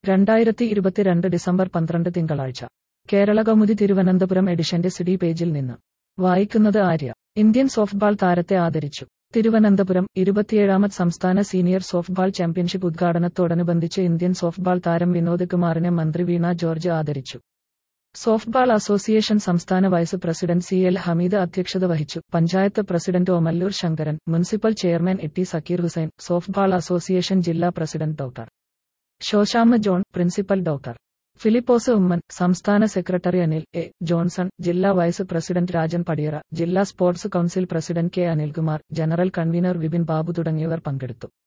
രണ്ടായിരത്തി ഇരുപത്തിരണ്ട് ഡിസംബർ പന്ത്രണ്ട് തിങ്കളാഴ്ച കേരള കൗമുദി തിരുവനന്തപുരം എഡിഷന്റെ സിഡി പേജിൽ നിന്ന് വായിക്കുന്നത് ആര്യ ഇന്ത്യൻ സോഫ്റ്റ്ബാൾ താരത്തെ ആദരിച്ചു തിരുവനന്തപുരം ഇരുപത്തിയേഴാമത് സംസ്ഥാന സീനിയർ സോഫ്റ്റ്ബാൾ ചാമ്പ്യൻഷിപ്പ് ഉദ്ഘാടനത്തോടനുബന്ധിച്ച് ഇന്ത്യൻ സോഫ്റ്റ്ബാൾ താരം വിനോദ് കുമാറിനെ മന്ത്രി വീണ ജോർജ് ആദരിച്ചു സോഫ്റ്റ്ബാൾ അസോസിയേഷൻ സംസ്ഥാന vice president C L Hameed അധ്യക്ഷത വഹിച്ചു panchayat president Omallur Sankaran municipal chairman A T Zakir Hussain softball association ജില്ലാ president doctor Sosamma John principal doctor Philipose Oommen സംസ്ഥാന സെക്രട്ടറി അനിൽ എ ജോൺസൺ ജില്ലാ വൈസ് പ്രസിഡന്റ് രാജൻ പടിയറ ജില്ലാ sports council president K Anilkumar general convenor Vipin Babu തുടങ്ങിയവർ പങ്കെടുത്തു